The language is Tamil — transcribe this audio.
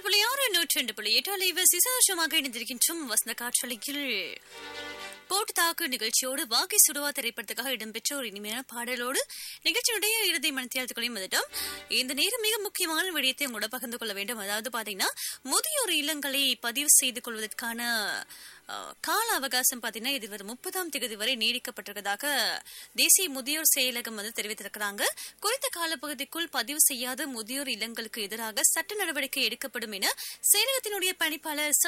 புள்ளி ஆறு நூற்றி ரெண்டு புள்ளி எட்டு அலைவர் சிசோஷமாக இணைந்திருக்கின்றோம் வசந்த காற்றலையில் போட்டு தாக்கு நிகழ்ச்சியோடு வாகை சுடுவா திரைப்படத்துக்காக இடம்பெற்ற ஒரு இனிமையான பாடலோடு நிகழ்ச்சியினுடைய இறுதி மனத்தியாளத்துக்குள்ளையும் வந்துட்டோம் இந்த நேரம் மிக முக்கியமான விடயத்தை உங்களோட பகிர்ந்து கொள்ள வேண்டும் அதாவது பாத்தீங்கன்னா முதியோர் இல்லங்களை பதிவு செய்து கொள்வதற்கான அஹ், கால அவகாசம் பாத்தீங்கன்னா இது வரை முப்பதாம் தேதி வரை நீடிக்கப்பட்டிருப்பதாக தேசிய முதியோர் செயலகம் வந்து தெரிவித்திருக்கிறாங்க குறித்த காலப்பகுதிக்குள் பதிவு செய்யாத முதியோர் இல்லங்களுக்கு எதிராக சட்ட நடவடிக்கை எடுக்கப்படும் என செயலகத்தினுடைய பணிப்பாளர்